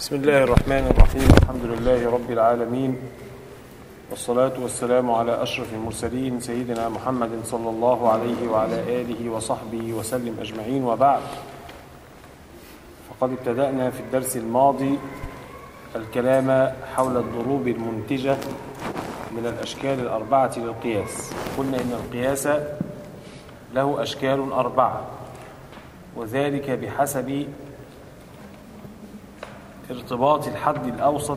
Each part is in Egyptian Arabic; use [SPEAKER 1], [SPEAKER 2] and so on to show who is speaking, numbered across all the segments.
[SPEAKER 1] بسم الله الرحمن الرحيم الحمد لله رب العالمين والصلاة والسلام على أشرف المرسلين سيدنا محمد صلى الله عليه وعلى آله وصحبه وسلم أجمعين وبعد فقد ابتدأنا في الدرس الماضي الكلام حول الضروب المنتجة من الأشكال الأربعة للقياس قلنا إن القياس له أشكال أربعة وذلك بحسب ارتباط الحد الأوسط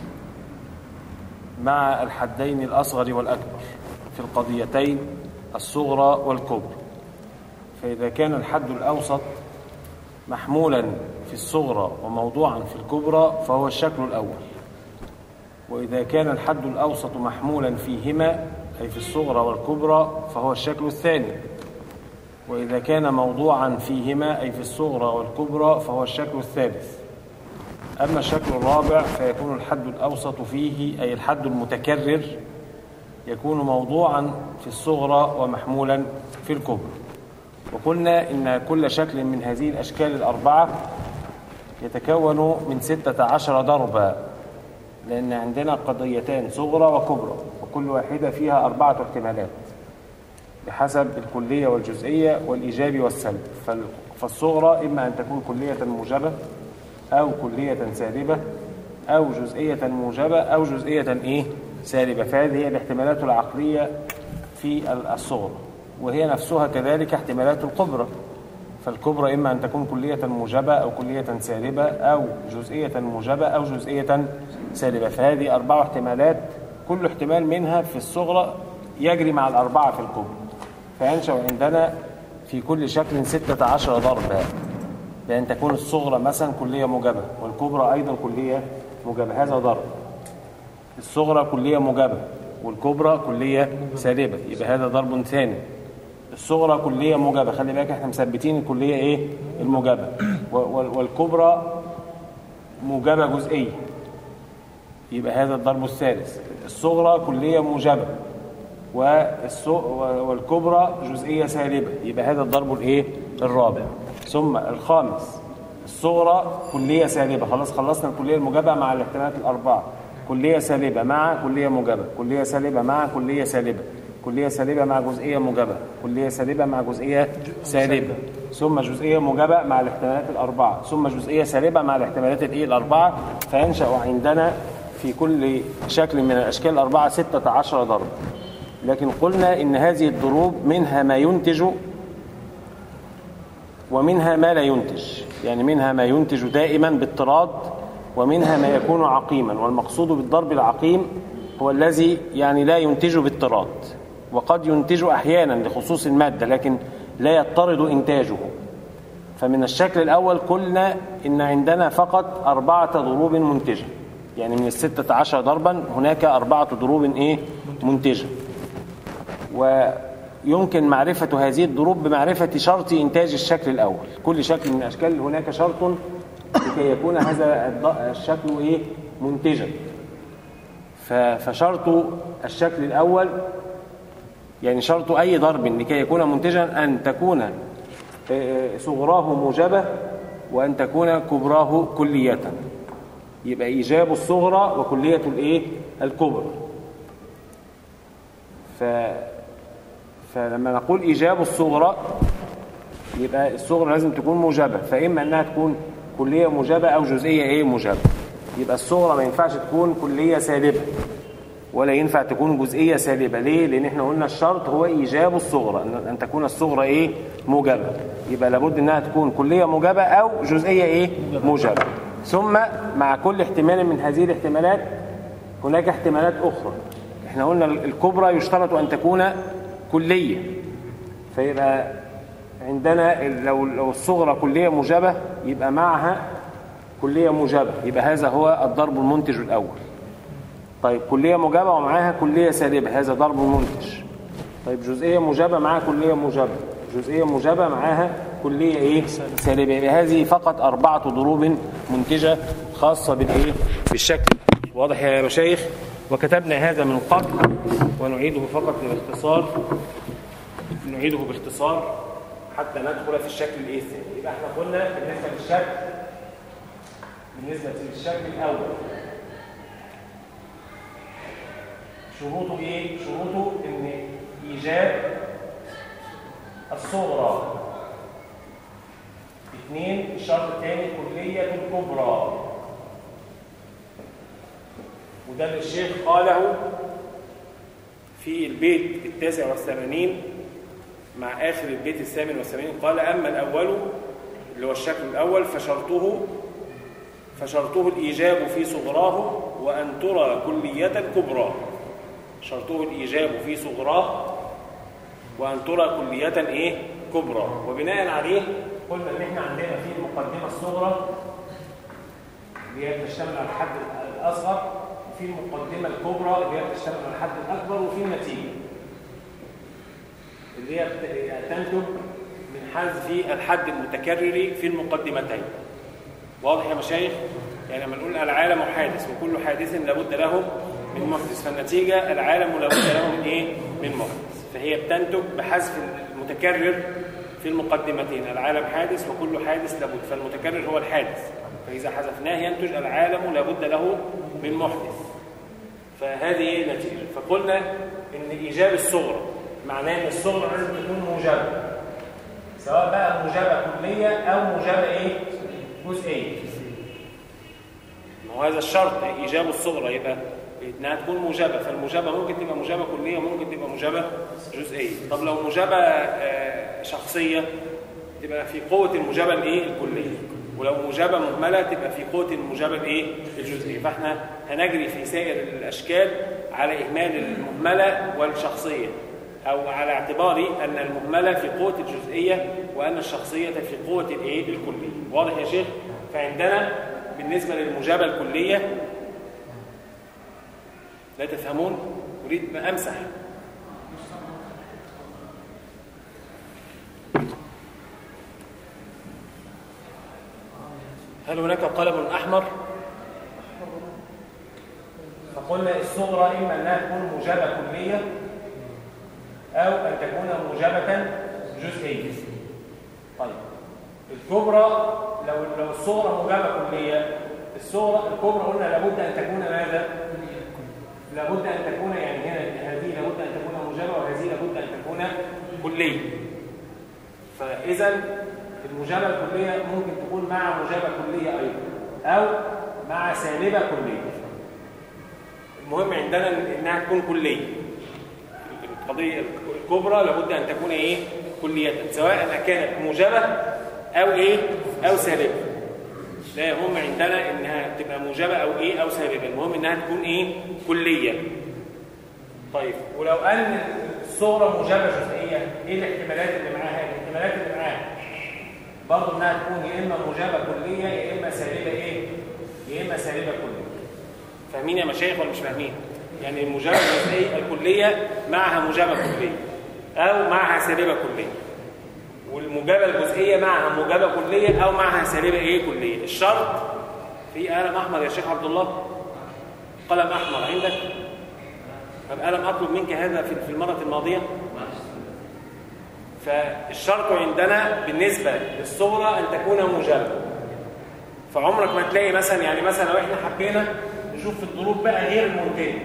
[SPEAKER 1] مع الحدين الأصغر والأكبر في القضيتين الصغرى والكبرى فإذا كان الحد الأوسط محمولا في الصغرى وموضوعا في الكبرى فهو الشكل الأول وإذا كان الحد الأوسط محمولا فيهما أي في الصغرى والكبرى فهو الشكل الثاني وإذا كان موضوعا فيهما أي في الصغرى والكبرى فهو الشكل الثالث أما الشكل الرابع فيكون الحد الأوسط فيه أي الحد المتكرر يكون موضوعا في الصغرى ومحمولا في الكبرى وقلنا إن كل شكل من هذه الأشكال الأربعة يتكون من ستة عشر ضربا لأن عندنا قضيتان صغرى وكبرى وكل واحدة فيها أربعة احتمالات بحسب الكلية والجزئية والإيجاب والسلب فالصغرى إما أن تكون كلية موجبة أو كلية سالبة أو جزئية موجبة أو جزئية إيه سالبة فهذه هي الاحتمالات العقلية في الصغرى وهي نفسها كذلك احتمالات الكبرى فالكبرى إما أن تكون كلية موجبة أو كلية سالبة أو جزئية موجبة أو جزئية سالبة فهذه أربع احتمالات كل احتمال منها في الصغرى يجري مع الأربعة في الكبرى فينشأ عندنا في كل شكل ستة عشر ضربا بأن تكون الصغرى مثلا كلية موجبة والكبرى أيضا كلية موجبة هذا ضرب الصغرى كلية موجبة والكبرى كلية سالبة يبقى هذا ضرب ثاني الصغرى كلية موجبة خلي بالك احنا مثبتين الكلية ايه الموجبة والكبرى موجبة جزئية يبقى هذا الضرب الثالث الصغرى كلية موجبة والكبرى جزئية سالبة يبقى هذا الضرب الايه الرابع ثم الخامس الصغرى كلية سالبة خلاص خلصنا الكلية الموجبة مع الاحتمالات الأربعة كلية سالبة مع كلية موجبة كلية سالبة مع كلية سالبة كلية سالبة مع جزئية موجبة كلية سالبة مع جزئية سالبة ثم جزئية موجبة مع الاحتمالات الأربعة ثم جزئية سالبة مع الاحتمالات الإيه الأربعة فينشأ عندنا في كل شكل من الأشكال الأربعة ستة عشر ضرب لكن قلنا إن هذه الضروب منها ما ينتج ومنها ما لا ينتج يعني منها ما ينتج دائما باضطراد ومنها ما يكون عقيما والمقصود بالضرب العقيم هو الذي يعني لا ينتج باضطراد وقد ينتج أحيانا لخصوص المادة لكن لا يضطرد إنتاجه فمن الشكل الأول قلنا إن عندنا فقط أربعة ضروب منتجة يعني من الستة عشر ضربا هناك أربعة ضروب إيه منتجة ويمكن معرفة هذه الضروب بمعرفة شرط إنتاج الشكل الأول كل شكل من الأشكال هناك شرط لكي يكون هذا الشكل إيه منتجا فشرط الشكل الأول يعني شرط أي ضرب لكي يكون منتجا أن تكون صغراه موجبة وأن تكون كبراه كلية يبقى إيجاب الصغرى وكلية الإيه الكبرى ف فلما نقول إيجاب الصغرى يبقى الصغرى لازم تكون موجبة فإما أنها تكون كلية موجبة أو جزئية إيه موجبة يبقى الصغرى ما ينفعش تكون كلية سالبة ولا ينفع تكون جزئية سالبة ليه؟ لأن احنا قلنا الشرط هو إيجاب الصغرى أن تكون الصغرى إيه موجبة يبقى لابد أنها تكون كلية موجبة أو جزئية إيه موجبة ثم مع كل احتمال من هذه الاحتمالات هناك احتمالات أخرى احنا قلنا الكبرى يشترط أن تكون كلية فيبقى عندنا لو لو الصغرى كلية موجبة يبقى معها كلية موجبة يبقى هذا هو الضرب المنتج الأول طيب كلية موجبة ومعاها كلية سالبة هذا ضرب منتج طيب جزئية موجبة معاها كلية موجبة جزئية موجبة معاها كلية ايه سالبة يبقى هذه فقط أربعة ضروب منتجة خاصة بالايه بالشكل واضح يا مشايخ وكتبنا هذا من قبل ونعيده فقط باختصار نعيده بالنسبة للشكل الأول شروطه إيه؟ شروطه إن إيجاد الصغرى اثنين الشرط الثاني كلية الكبرى وده اللي الشيخ قاله في البيت التاسع والثمانين مع آخر البيت الثامن والثمانين قال أما الأول اللي هو الشكل الأول فشرطه فشرطه الإيجاب في صغراه وأن ترى كلية كبرى شرطه الإيجاب في صغراه وأن ترى كلية إيه؟ كبرى وبناء عليه قلنا إن إحنا عندنا في المقدمة الصغرى اللي هي بتشتمل على الحد الأصغر وفي المقدمة الكبرى اللي هي بتشتمل على الحد الأكبر وفي النتيجة اللي هي تنتج من حذف الحد المتكرر في المقدمتين واضح يا مشايخ يعني لما نقول العالم حادث وكل حادث لابد له من محدث فالنتيجة العالم لابد له من ايه من محدث فهي بتنتج بحذف المتكرر في المقدمتين العالم حادث وكل حادث لابد فالمتكرر هو الحادث فإذا حذفناه ينتج العالم لابد له من محدث فهذه هي النتيجة فقلنا إن إيجاب الصغرى معناه إن الصغرى لازم تكون موجبة سواء بقى موجبة كلية أو موجبة إيه؟ جزئية ما هو هذا الشرط إيجاب الصغرى يبقى انها تكون موجبه فالموجبه ممكن تبقى موجبه كليه وممكن تبقى موجبه جزئيه طب لو موجبه آه، شخصيه تبقى في قوه الموجبه الايه الكليه ولو موجبه مهمله تبقى في قوه الموجبه الايه الجزئيه فاحنا هنجري في سائر الاشكال على اهمال المهمله والشخصيه او على اعتبار ان المهمله في قوه الجزئيه وان الشخصيه في قوه الايه الكليه واضح يا شيخ فعندنا بالنسبه للموجبه الكليه لا تفهمون أريد ما أمسح هل هناك قلم أحمر؟ فقلنا الصغرى إما أنها تكون موجبة كلية أو أن تكون موجبة جزئية طيب الكبرى لو لو الصغرى موجبة كلية الصغرى الكبرى قلنا لابد أن تكون ماذا؟ لابد أن تكون يعني هنا هذه لابد أن تكون موجبة وهذه لابد أن تكون كلية فإذا الموجبة الكلية ممكن تكون مع موجبة كلية أيضا أو مع سالبة كلية المهم عندنا إنها تكون كلية القضية الكبرى لابد أن تكون إيه كلية سواء كانت موجبة أو إيه أو سالبة لا يهم عندنا انها تبقى موجبه او ايه او سالبه المهم انها تكون ايه كليه طيب ولو ان الصوره موجبه جزئيه ايه الاحتمالات اللي معاها الاحتمالات اللي معاها برضه انها تكون يا اما موجبه كليه يا اما سالبه ايه يا اما سالبه كليه فاهمين يا مشايخ ولا مش فاهمين يعني الموجبه الجزئيه الكليه معها موجبه كليه او معها سالبه كليه والموجبه الجزئيه معها موجبه كليه او معها سالبه ايه كليه الشرط في قلم احمر يا شيخ عبد الله قلم احمر عندك طب الم اطلب منك هذا في المره الماضيه فالشرط عندنا بالنسبه للصغرى ان تكون موجبه فعمرك ما تلاقي مثلا يعني مثلا لو احنا حبينا نشوف في الضروب بقى غير المنتجه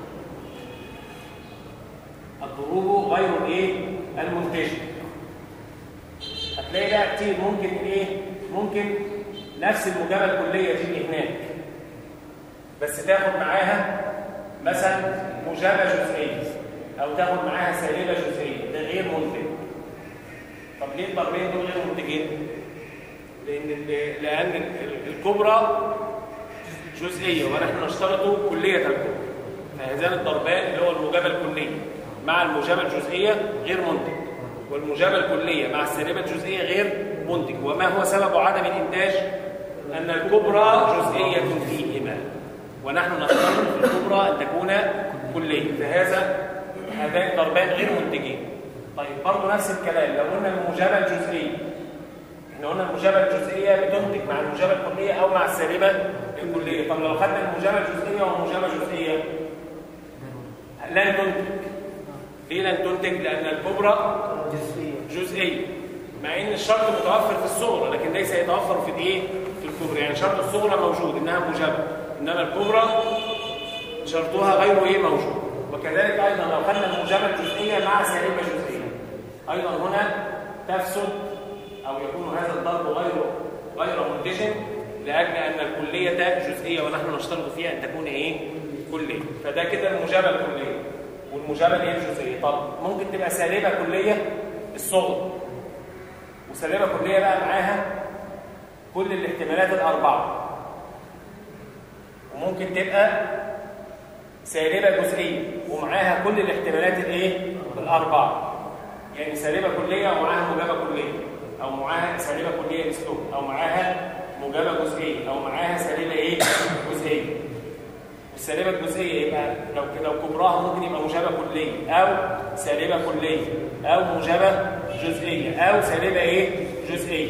[SPEAKER 1] الضروب غير الايه المنتجه هتلاقي بقى كتير ممكن ايه ممكن نفس الموجبه الكليه دي هناك بس تاخد معاها مثلا موجبه جزئيه او تاخد معاها سالبه جزئيه ده غير منتج طب ليه الضربين دول غير منتجين لان لان الكبرى جزئيه ونحن نشترط كليه الكبرى فهذان الضربان اللي هو الموجبه الكليه مع الموجبه الجزئيه غير منتج والموجبة الكلية مع السالبة الجزئية غير منتج وما هو سبب عدم الإنتاج أن الكبرى جزئية فيهما ونحن نشترط في الكبرى أن تكون كلية فهذا هذان ضربان غير منتجين طيب برضه نفس الكلام لو قلنا الموجبة الجزئية احنا قلنا الموجبة الجزئية بتنتج مع الموجبة الكلية أو مع السالبة الكلية طب لو خدنا الموجبة الجزئية وموجبة جزئية لن تنتج ليه لن تنتج لأن الكبرى جزئية جزئية مع ان الشرط متوفر في الصغرى لكن ليس يتوفر في الايه في الكبرى يعني شرط الصغرى موجود انها موجبه انما الكبرى شرطها غير ايه موجود وكذلك ايضا لو خدنا الموجبه الجزئيه مع سالبه جزئيه ايضا هنا تفسد او يكون هذا الضرب غير غير منتجم لاجل ان الكليه جزئيه ونحن نشترط فيها ان تكون ايه كليه فده كده الموجبه الكليه والموجبه اللي هي الجزئيه طب ممكن تبقى سالبه كليه الصغر وسالبه كليه بقى معاها كل الاحتمالات الاربعه وممكن تبقى سالبه جزئيه ومعاها كل الاحتمالات الايه الاربعه يعني سالبه كليه ومعاها موجبه كليه او معاها سالبه كليه اسلوب او معاها موجبه جزئيه او معاها سالبه ايه جزئيه السالبه الجزئيه يبقى لو لو كبراها ممكن يبقى موجبه كليه او سالبه كليه او موجبه جزئيه او سالبه ايه جزئيه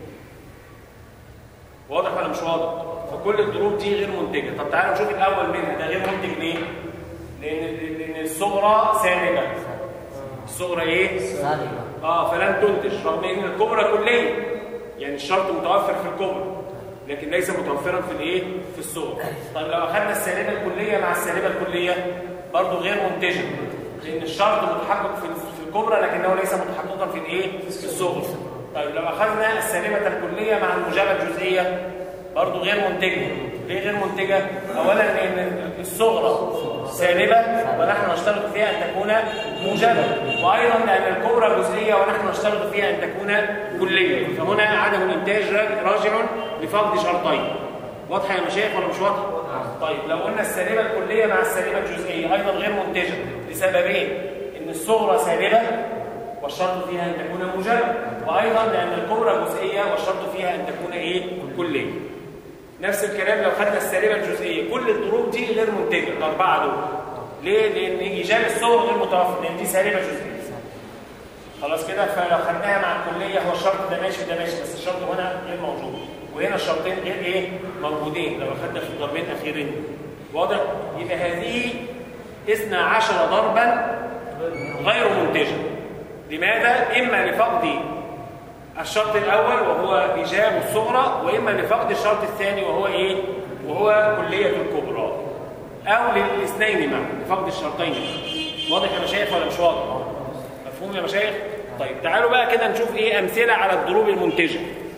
[SPEAKER 1] واضح ولا مش واضح فكل الضروب دي غير منتجه طب تعالوا نشوف الاول منها ده غير منتج ليه لان لان الصغرى سالبه الصغرى ايه
[SPEAKER 2] سالبة
[SPEAKER 1] اه فلن تنتج رغم ان الكبرى كليه يعني الشرط متوفر في الكبرى لكن ليس متوفرا في الايه في الصغرى طيب لو اخذنا السالبه الكليه مع السالبه الكليه برضه غير منتجه لان الشرط متحقق في في الكبرى لكنه ليس متحققا في الايه في الصغرى طيب لو اخذنا السالبه الكليه مع الموجبه الجزئيه برضه غير منتجه ليه غير منتجه اولا لان الصغرى سالبه ونحن نشترط فيها ان تكون موجبه وايضا لان الكبرى جزئيه ونحن نشترط فيها ان تكون كليه فهنا عدم الانتاج راجع لفقد شرطين واضحه يا مشايخ ولا مش واضحه طيب لو قلنا السالبه الكليه مع السالبه الجزئيه ايضا غير منتجه لسببين ان الصغرى سالبه والشرط فيها ان تكون موجبه وايضا لان الكبرى جزئيه والشرط فيها ان تكون ايه كليه نفس الكلام لو خدنا السالبه الجزئيه كل الضروب دي غير منتجه الاربعه دول ليه لان ايجاب الصور غير متوفر لان دي سالبه جزئيه خلاص كده فلو خدناها مع الكليه هو الشرط ده ماشي ده ماشي بس الشرط هنا غير موجود وهنا الشرطين غير ايه موجودين لو خدنا في الضربين الاخيرين واضح يبقى هذه 12 ضربا غير منتجه لماذا اما لفقد الشرط الأول وهو إيجاب الصغرى وإما لفقد الشرط الثاني وهو إيه؟ وهو كلية الكبرى أو للاثنين معا لفقد الشرطين واضح يا مشايخ ولا مش واضح؟ مفهوم يا مشايخ؟ طيب تعالوا بقى كده نشوف إيه أمثلة على الضروب المنتجة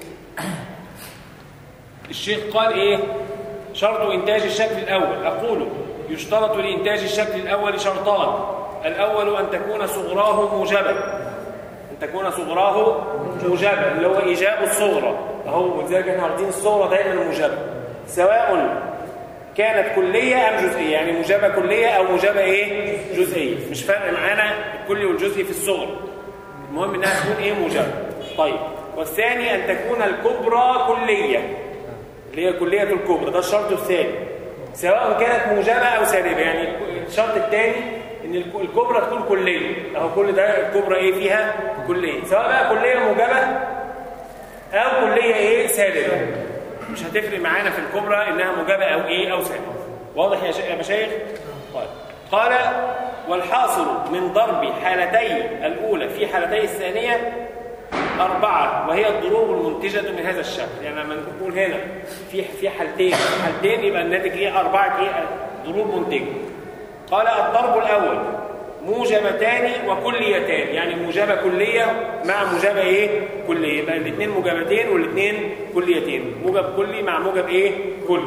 [SPEAKER 1] الشيخ قال إيه؟ شرط إنتاج الشكل الأول أقول يشترط لإنتاج الشكل الأول شرطان الأول أن تكون صغراه موجبة أن تكون صغراه موجبة اللي هو إيجاب الصغرى أهو ولذلك احنا عارضين الصغرى دايما موجبة سواء كانت كلية أم جزئية يعني موجبة كلية أو موجبة إيه جزئية مش فارق معانا الكلي والجزئي في الصغرى المهم إنها تكون إيه موجبة طيب والثاني أن تكون الكبرى كلية اللي هي كلية الكبرى ده الشرط الثاني سواء كانت موجبة أو سالبة يعني الشرط الثاني ان الكبرى تكون كليه اهو كل ده الكبرى ايه فيها كليه سواء بقى كليه موجبه او كليه ايه سالبه مش هتفرق معانا في الكبرى انها موجبه او ايه او سالبه واضح يا مشايخ طيب قال والحاصل من ضرب حالتي الاولى في حالتي الثانيه أربعة وهي الضروب المنتجة من هذا الشكل يعني لما نقول هنا في في حالتين حالتين يبقى الناتج ايه أربعة ايه ضروب منتجة قال الضرب الأول موجبتان وكليتان يعني موجبة كلية مع موجبة ايه كلية يبقى الاثنين موجبتين والاثنين كليتين موجب كلي مع موجب ايه كلي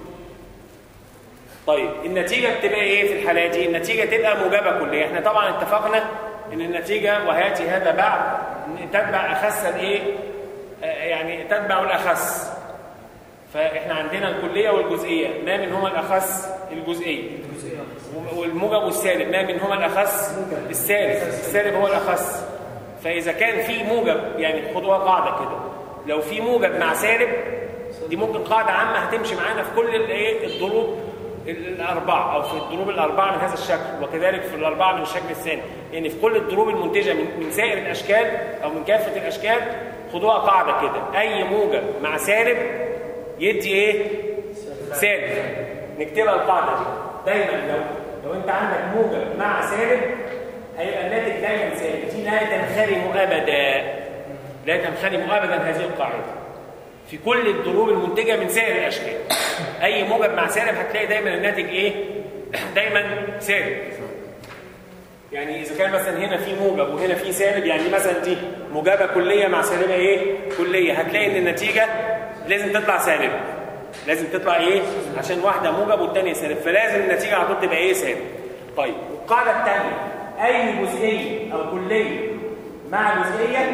[SPEAKER 1] طيب النتيجة بتبقى ايه في الحالة دي النتيجة تبقى موجبة كلية احنا طبعا اتفقنا ان النتيجة وهاتي هذا بعد تتبع أخس الايه يعني تتبع الأخس فاحنا عندنا الكلية والجزئية ما منهما الأخس الجزئية والموجب والسالب ما منهما الأخس السالب السالب هو الأخس فإذا كان في موجب يعني خدوها قاعدة كده لو في موجب مع سالب دي ممكن قاعدة عامة هتمشي معانا في كل الايه الضروب الأربعة أو في الضروب الأربعة من هذا الشكل وكذلك في الأربعة من الشكل الثاني يعني في كل الضروب المنتجة من, من سائر الأشكال أو من كافة الأشكال خدوها قاعدة كده أي موجب مع سالب يدي إيه؟ سالب نكتبها القاعدة دي دايما لو لو أنت عندك موجب مع سالب هيبقى الناتج دايما سالب دي لا تنخرم أبدا لا تنخرم أبدا هذه القاعدة في كل الضروب المنتجه من سائر الاشكال اي موجب مع سالب هتلاقي دايما الناتج ايه دايما سالب يعني اذا كان مثلا هنا في موجب وهنا في سالب يعني مثلا دي موجبه كليه مع سالبه ايه كليه هتلاقي ان النتيجه لازم تطلع سالبه لازم تطلع ايه عشان واحده موجب والثانيه سالب فلازم النتيجه على طول تبقى ايه سالب طيب القاعده الثانيه اي جزئيه او كليه مع جزئيه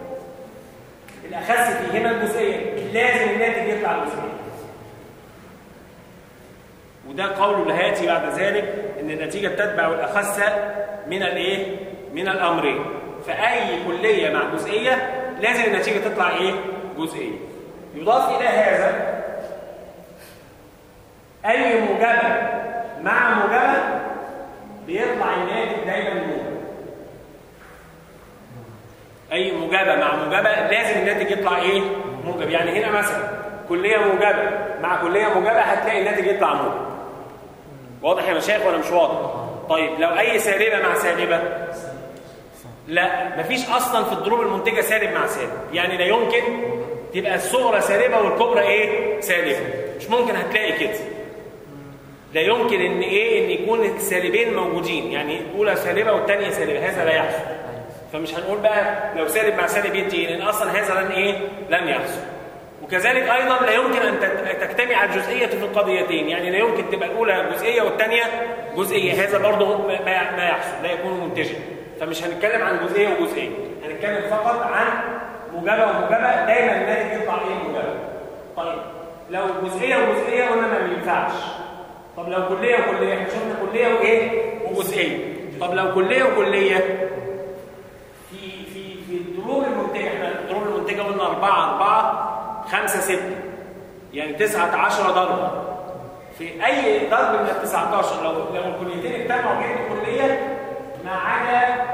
[SPEAKER 1] الاخس فيهما الجزئيه لازم الناتج يطلع جزئيه وده قول الهاتي بعد ذلك ان النتيجه تتبع الاخس من الايه من الامرين فاي كليه مع جزئيه لازم النتيجه تطلع ايه جزئيه يضاف الى هذا اي موجبه مع موجبه بيطلع الناتج دايما موجب اي موجبه مع موجبه لازم الناتج يطلع ايه موجب يعني هنا مثلا كليه موجبه مع كليه موجبه هتلاقي الناتج يطلع موجب واضح يا مشايخ ولا مش واضح طيب لو اي سالبه مع سالبه لا مفيش اصلا في الضروب المنتجه سالب مع سالب يعني لا يمكن تبقى الصغرى سالبه والكبرى ايه سالبه مش ممكن هتلاقي كده لا يمكن ان ايه ان يكون السالبين موجودين يعني الاولى سالبه والثانيه سالبه هذا لا يحصل فمش هنقول بقى لو سالب مع سالب يدي لان اصلا هذا لن ايه لن يحصل وكذلك ايضا لا يمكن ان تجتمع الجزئيه في القضيتين يعني لا يمكن تبقى الاولى جزئيه والثانيه جزئيه هذا برضه ما يحصل لا يكون منتجا فمش هنتكلم عن جزئيه وجزئيه هنتكلم فقط عن موجبه وموجبه دايما الناتج يطلع ايه موجبه طيب لو جزئيه وجزئيه قلنا ما ينفعش طب لو كليه وكليه احنا شفنا كليه وايه وجزئيه طب لو كليه وكليه في في في الضروب المنتجه احنا الضروب المنتجه قلنا 4 4 5 6 يعني 19 ضربه في اي ضرب من ال 19 لو لو الكليتين اجتمعوا جبتوا كليه ما عدا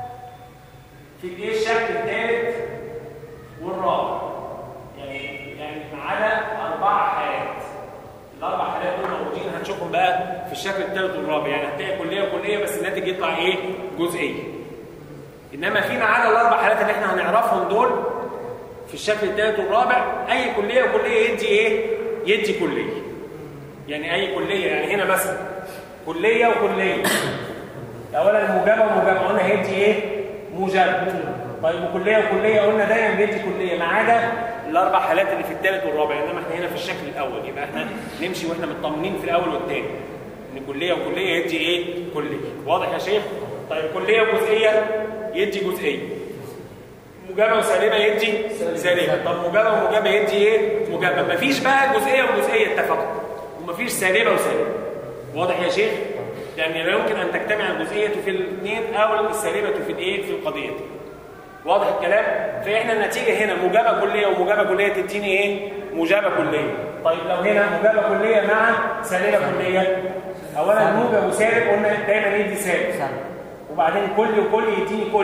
[SPEAKER 1] في الايه الشكل الثالث والرابع يعني يعني ما عدا اربع حالات الاربع حالات دول موجودين هنشوفهم بقى في الشكل الثالث والرابع يعني هتلاقي كليه وكليه بس الناتج يطلع ايه جزئيه انما فيما عدا الاربع حالات اللي احنا هنعرفهم دول في الشكل الثالث والرابع اي كليه وكليه يدي ايه يدي كليه يعني اي كليه يعني هنا مثلا كليه وكليه اولا موجبه وموجبه قلنا هيدي ايه موجبه طيب وكليه وكليه قلنا دايما بيدي كليه ما عدا الاربع حالات اللي في الثالث والرابع انما احنا هنا في الشكل الاول يبقى احنا نمشي واحنا مطمنين في الاول والثاني ان كليه وكليه يدي ايه كليه واضح يا شيخ طيب كليه وجزئيه يدي جزئيه موجبه وسالبه يدي سالبه طب موجبه وموجبه يدي ايه موجبه مفيش بقى جزئيه وجزئيه اتفقوا ومفيش سالبه وسالبه واضح يا شيخ يعني لا يمكن ان تجتمع الجزئيه في الاثنين او السالبه في الايه في القضيتين واضح الكلام فاحنا النتيجه هنا موجبه كليه وموجبه كليه تديني ايه موجبه كليه طيب لو هنا موجبه كليه مع سالبه كليه اولا موجب وسالب قلنا دايما يدي سالب وبعدين كل وكل يديني كل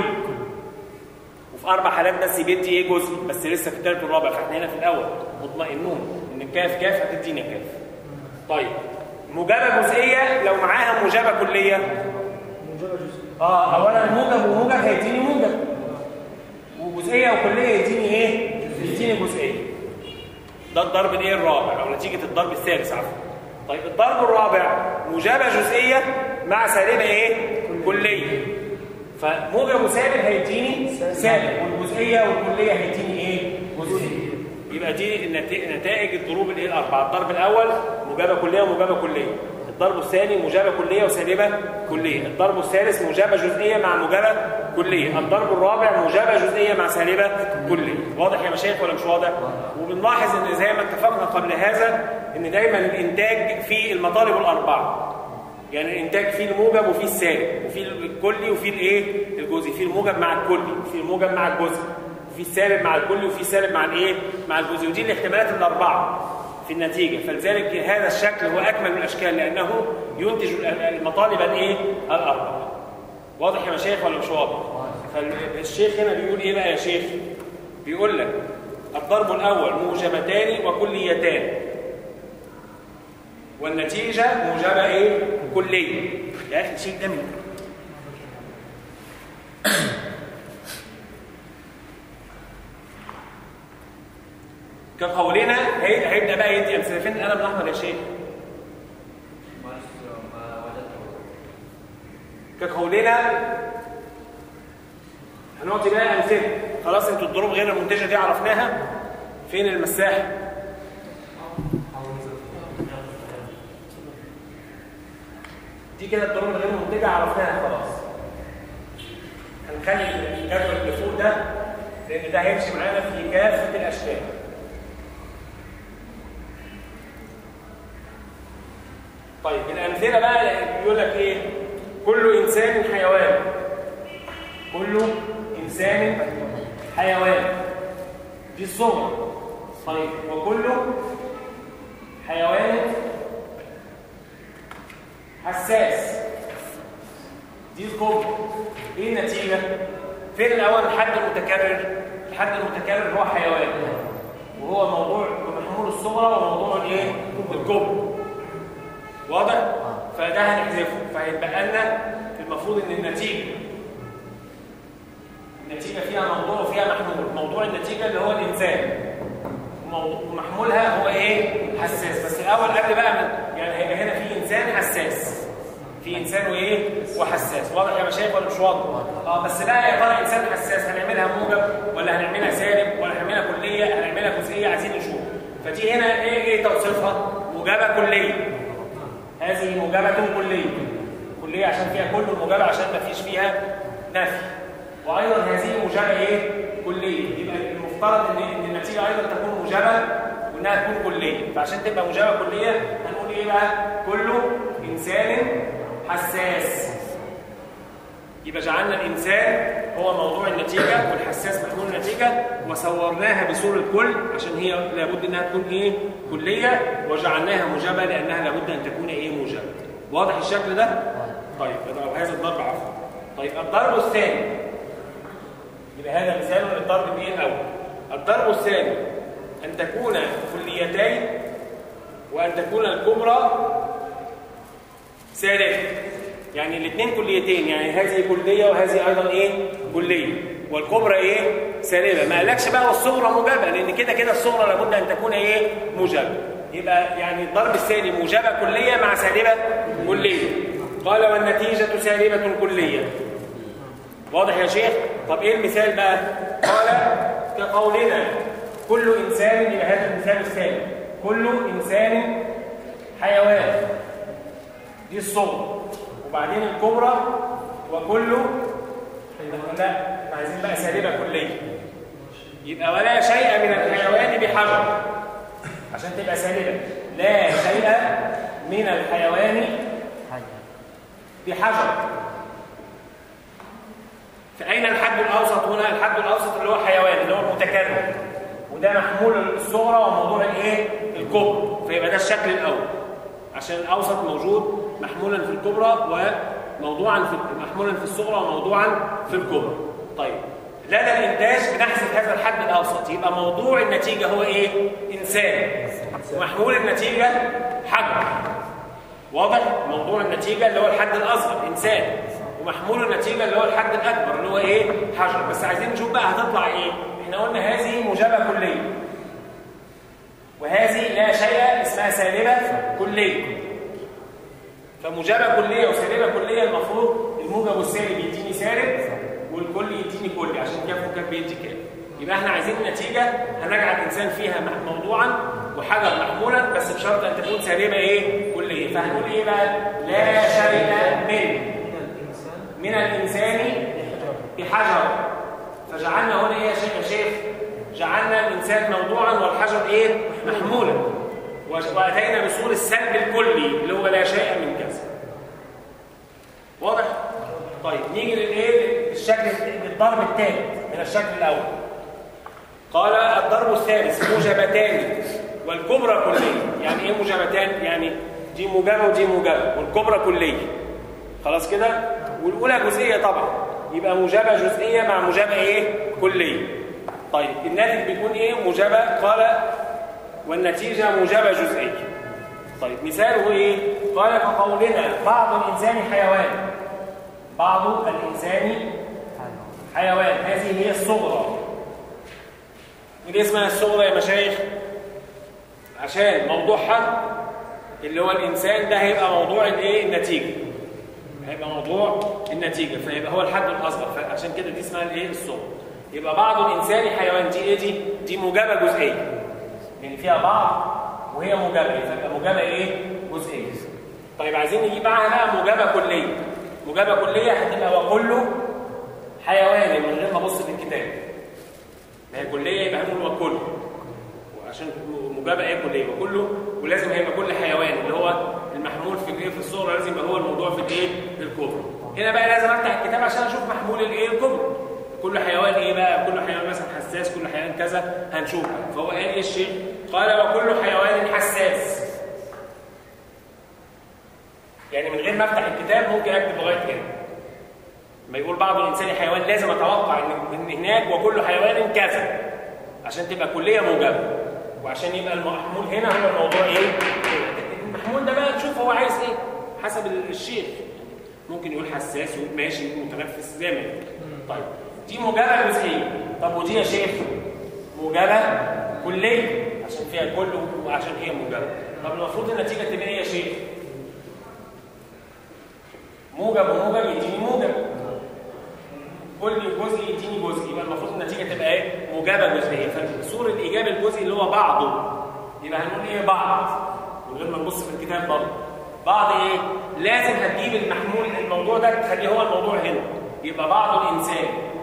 [SPEAKER 1] وفي اربع حالات بس بيدي ايه جزء بس لسه في الثالث والرابع فاحنا هنا في الاول مطمئنون ان الكاف كاف هتديني كاف طيب موجبه جزئيه لو معاها موجبه كليه
[SPEAKER 2] موجبه جزئيه
[SPEAKER 1] اه اولا موجب وموجب هيديني موجب وجزئيه وكليه يديني ايه يديني جزئيه ده الضرب الايه الرابع او نتيجه الضرب الثالث عفوا طيب الضرب الرابع موجبه جزئيه مع سالبه ايه كليه فموجب وسالب هيديني سالب والجزئيه والكليه هيديني ايه جزئيه يبقى دي نتائج الضروب الايه الاربعه الضرب الاول موجبه كليه وموجبه كليه الضرب الثاني موجبه كليه وسالبه كليه الضرب الثالث موجبه جزئيه مع موجبه كليه الضرب الرابع موجبه جزئيه مع سالبه كليه واضح يا مشايخ ولا مش واضح وبنلاحظ ان زي ما اتفقنا قبل هذا ان دايما الانتاج في المطالب الاربعه يعني الانتاج فيه الموجب وفيه السالب وفيه الكلي وفيه الايه الجزئي فيه الموجب مع الكلي وفيه الموجب مع الجزئي وفيه السالب مع الكلي وفيه السالب مع الايه مع الجزئي ودي الاحتمالات الاربعه في النتيجة فلذلك هذا الشكل هو أكمل الأشكال لأنه ينتج المطالب الإيه؟ الأربعة واضح يا مشايخ ولا مش واضح؟ فالشيخ هنا بيقول إيه بقى يا شيخ؟ بيقول لك الضرب الأول موجبتان وكليتان والنتيجة موجبة إيه؟ كلية يا أخي الشيء ده من كقولنا هي- هيبدا بقى يدي امثله فين القلم الاحمر يا شيخ كقولنا هنعطي بقى امثله خلاص انتوا الضروب غير المنتجه دي عرفناها فين المساحه دي كده الضروب الغير منتجه عرفناها خلاص هنخلي الجدول اللي فوق ده لان ده هيمشي معانا في كافه الاشكال طيب الامثله بقى بيقول لك ايه كل انسان حيوان كل انسان حيوان دي الصغرى طيب وكل حيوان حساس دي الكبرى ايه النتيجه فين الاول الحد المتكرر الحد المتكرر هو حيوان وهو موضوع محمول الصغرى وموضوع الايه الكبرى واضح فده هنحذفه فهيتبقى لنا المفروض ان النتيجه النتيجه فيها موضوع وفيها محمول موضوع النتيجه اللي هو الانسان وموضوع- ومحمولها هو ايه حساس بس الاول قبل بقى من يعني هيبقى هنا في انسان حساس في انسان وايه وحساس واضح يا مشايخ ولا مش واضح اه بس بقى يا ترى انسان حساس هنعملها موجب ولا هنعملها سالب ولا هنعملها كليه هنعملها جزئيه عايزين نشوف فدي هنا ايه ايه توصيفها موجبه كليه هذه موجبه كليه كليه عشان فيها كل الموجبه عشان ما فيش فيها نفي وايضا هذه موجبه ايه كليه يبقى المفترض ان ان النتيجه ايضا تكون موجبه وانها تكون كليه فعشان تبقى موجبه كليه هنقول ايه بقى كل انسان حساس يبقى جعلنا الانسان هو موضوع النتيجه والحساس محمول النتيجه وصورناها بصوره كل عشان هي لابد انها تكون ايه كليه وجعلناها موجبه لانها لابد ان تكون ايه موجبه واضح الشكل ده طيب او هذا الضرب عفوا طيب الضرب الثاني يبقى هذا مثال للضرب بايه الاول الضرب الثاني ان تكون كليتين وان تكون الكبرى سالبه يعني الاثنين كليتين يعني هذه كليه وهذه ايضا ايه كليه والكبرى ايه سالبه ما قالكش بقى والصغرى موجبه لان كده كده الصغرى لابد ان تكون ايه موجبه يبقى يعني الضرب الثاني موجبه كليه مع سالبه كليه قال والنتيجه سالبه كليه واضح يا شيخ طب ايه المثال بقى قال كقولنا كل انسان يبقى هذا المثال الثاني كل انسان حيوان دي الصغرى وبعدين الكبرى وكل لا احنا عايزين بقى سالبه كليه يبقى ولا شيء من الحيوان بحجر عشان تبقى سالبه لا شيء من الحيوان بحجر فأين الحد الأوسط هنا؟ الحد الأوسط اللي هو حيوان اللي هو المتكرر وده محمول الصغرى وموضوع الايه؟ الكبرى فيبقى ده الشكل الأول عشان الأوسط موجود محمولا في الكبرى وموضوعا في محمولا في الصغرى وموضوعا في الكبرى طيب لدى الإنتاج بنحذف هذا الحد الأوسط يبقى موضوع النتيجة هو إيه؟ إنسان ومحمول النتيجة حجر واضح؟ موضوع النتيجة اللي هو الحد الأصغر إنسان ومحمول النتيجة اللي هو الحد الأكبر اللي هو إيه؟ حجر بس عايزين نشوف بقى هتطلع إيه؟ إحنا قلنا هذه موجبة كلية وهذه لا شيء اسمها سالبة كلية فموجبة كلية وسالبة كلية المفروض الموجب والسالب يديني سالب والكل يديني كلي عشان كاف وكاف بيدي كام يبقى احنا عايزين نتيجة هنجعل الإنسان فيها موضوعا وحجر محمولا بس بشرط أن تكون سالبة إيه؟ كلية فهنقول إيه بقى؟ لا شيء من من الإنسان بحجر فجعلنا هنا إيه يا شيخ يا شيخ؟ جعلنا الإنسان موضوعا والحجر إيه؟ محمولا وأتينا بصور السلب الكلي اللي هو لا شيء من كذا واضح؟ طيب نيجي للايه الشكل للضرب الثالث من الشكل الاول قال الضرب الثالث موجبتان والكبرى كليه يعني ايه موجبتان يعني دي موجبه ودي موجبه والكبرى كليه خلاص كده والاولى جزئيه طبعا يبقى موجبه جزئيه مع موجبه ايه كليه طيب الناتج بيكون ايه موجبه قال والنتيجه موجبه جزئيه طيب مثاله ايه قال كقولنا بعض الانسان حيوان بعض الإنسان حيوان هذه هي الصغرى دي اسمها الصغرى يا مشايخ عشان موضوعها اللي هو الانسان ده هيبقى موضوع الايه النتيجه هيبقى موضوع النتيجه فيبقى هو الحد الاصغر فعشان كده دي اسمها الايه الصغر يبقى بعض الانسان حيوان دي ايه دي دي موجبه جزئيه يعني فيها بعض وهي موجبه فيبقى موجبه ايه جزئيه طيب عايزين نجيب معاها بقى موجبه كليه موجبه كليه هتبقى وكله حيواني من غير ما ابص في الكتاب ما هي كليه يبقى هنقول وكله وعشان موجبه ايه كليه وكله ولازم هيبقى كل حيوان اللي هو المحمول في الايه في الصغرى لازم يبقى هو الموضوع في الايه في الكبرى هنا بقى لازم افتح الكتاب عشان اشوف محمول الايه الكبرى كل حيوان ايه بقى كل حيوان مثلا حساس كل حيوان كذا هنشوفها فهو قال ايه الشيخ قال وكل حيوان حساس يعني من غير ما افتح الكتاب ممكن اكتب لغايه هنا ما يقول بعض الانسان حيوان لازم اتوقع ان من هناك وكل حيوان كذا عشان تبقى كليه موجبه وعشان يبقى المحمول هنا هو الموضوع ايه المحمول ده بقى نشوف هو عايز ايه حسب الشيخ ممكن يقول حساس يقول ماشي يقول متنفس زي ما يقول. طيب دي موجبه جزئيه طب ودي يا شيخ موجبه كليه عشان فيها كل وعشان هي موجبه طب المفروض النتيجه تبقى ايه يا شيخ موجب وموجب يديني موجب كل جزء يديني جزء يبقى المفروض النتيجه تبقى ايه موجبه جزئيه فصور الايجاب الجزئي اللي هو بعضه يبقى هنقول ايه بعض من غير ما نبص في الكتاب برضه بعض ايه لازم هتجيب المحمول الموضوع ده تخليه هو الموضوع هنا يبقى بعض الانسان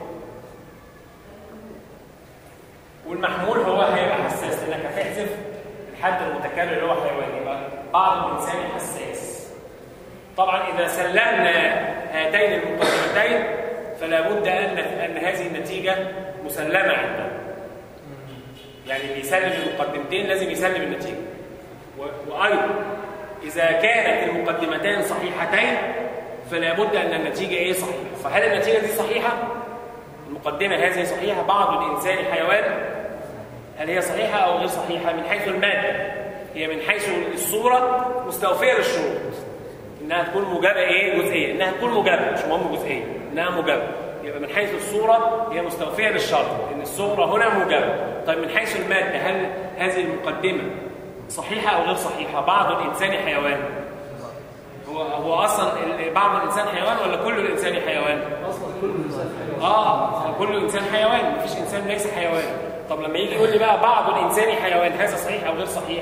[SPEAKER 1] والمحمول هو هيبقى حساس لانك هتحذف الحد المتكرر اللي هو حيوان يبقى بعض الانسان حساس طبعا اذا سلمنا هاتين المقدمتين فلا بد ان ان هذه النتيجه مسلمه عندنا يعني اللي يسلم المقدمتين لازم يسلم النتيجه وايضا اذا كانت المقدمتان صحيحتين فلا بد ان النتيجه ايه صحيحه فهل النتيجه دي صحيحه المقدمه هذه صحيحه بعض الانسان حيوان هل هي صحيحه او غير صحيحه من حيث الماده هي من حيث الصوره مستوفيه للشروط انها تكون موجبه ايه جزئيه انها تكون موجبه مش مهم جزئيه انها موجبه يبقى من حيث الصوره هي مستوفيه للشرط ان الصوره هنا موجبه طيب من حيث الماده هل هذه المقدمه صحيحه او غير صحيحه بعض الانسان حيوان هو هو اصلا بعض الانسان حيوان ولا كل الانسان حيوان
[SPEAKER 2] اصلا كل انسان حيوان
[SPEAKER 1] اه كل انسان حيوان مفيش انسان ليس حيوان طب لما يجي يقول لي بقى بعض الانسان حيوان هذا صحيح او غير صحيح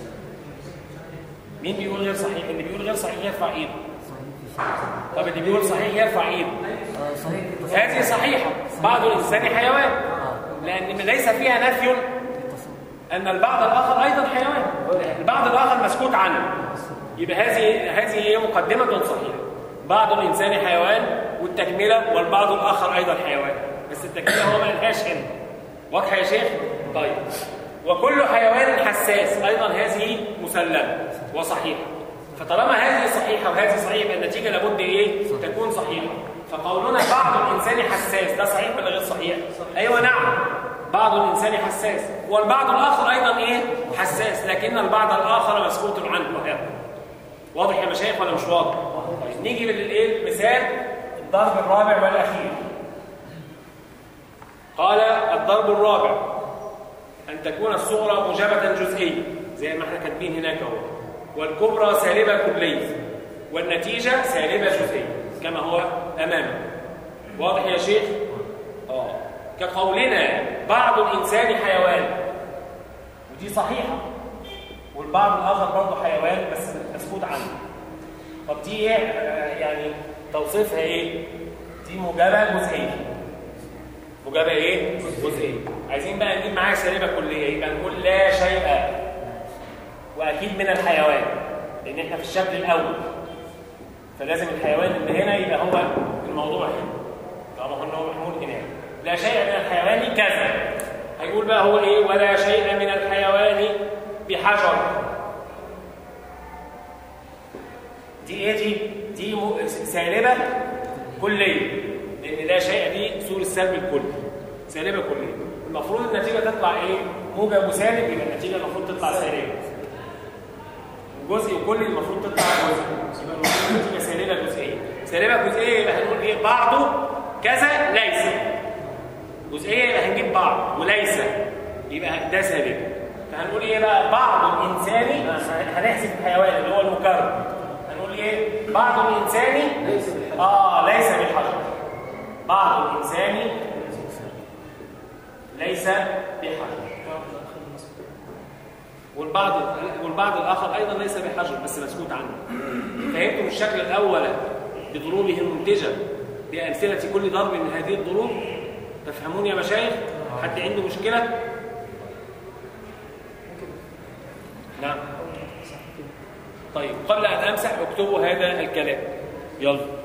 [SPEAKER 1] مين بيقول غير صحيح اللي بيقول غير صحيح يرفع ايده طب اللي بيقول صحيح يرفع ايده
[SPEAKER 3] صحيح
[SPEAKER 1] هذه صحيحه بعض الانسان حيوان لان ليس فيها نفي ان البعض الاخر ايضا حيوان البعض الاخر مسكوت عنه يبقى هذه هذه هي مقدمه صحيحه بعض الانسان حيوان والتكمله والبعض الاخر ايضا حيوان بس التكمله هو ما قالهاش هنا واضحه يا شيخ طيب وكل حيوان حساس ايضا هذه مسلمه وصحيحه فطالما هذه صحيحه وهذه صحيحه يبقى النتيجه لابد ايه تكون صحيحه فقولنا بعض الانسان حساس ده صحيح ولا غير صحيح ايوه نعم بعض الانسان حساس والبعض الاخر ايضا ايه حساس لكن البعض الاخر مسكوت عنه وهذا واضح يا مشايخ ولا مش واضح طيب نيجي للايه مثال الضرب الرابع والاخير قال الضرب الرابع ان تكون الصغرى موجبه جزئيه زي ما احنا كاتبين هناك اهو والكبرى سالبه كليه والنتيجه سالبه جزئيه كما هو امامنا واضح يا شيخ اه كقولنا بعض الانسان حيوان ودي صحيحه والبعض الاخر برضه حيوان بس مسكوت عنه طب دي ايه آه، يعني توصيفها ايه دي موجبه جزئيه موجبه ايه جزئيه عايزين بقى نجيب معاها سالبه كليه يبقى نقول لا شيء واكيد من الحيوان لان احنا في الشكل الاول فلازم الحيوان اللي هنا يبقى هو الموضوع هنا طالما قلنا هو محمول هناك لا شيء من الحيوان كذا هيقول بقى هو ايه ولا شيء من الحيوان بحجر دي ايه دي دي م- سالبه كليه لان لا شيء دي صور السلب الكلي سالبه كليه المفروض النتيجه تطلع ايه موجب وسالب يبقى النتيجه المفروض تطلع سالبه جزء كلي المفروض تطلع جزء يبقى المفروض النتيجه سالبه جزئيه سالبه جزئيه يبقى هنقول ايه بعضه كذا ليس جزئيه يبقى هنجيب بعض وليس يبقى ده سالب فهنقول ايه بقى بعض الانساني هنحسب الحيوان اللي هو المكرر هنقول ايه بعض الانساني
[SPEAKER 2] ليس بالحجر
[SPEAKER 1] اه ليس بالحجر بعض الانساني ليس بحجر والبعض والبعض الاخر ايضا ليس بحجر بس مسكوت عنه فهمتم الشكل الاول بضروبه المنتجه بامثله كل ضرب من هذه الضروب تفهمون يا مشايخ حد عنده مشكله نعم طيب قبل ان امسح اكتبوا هذا الكلام يلا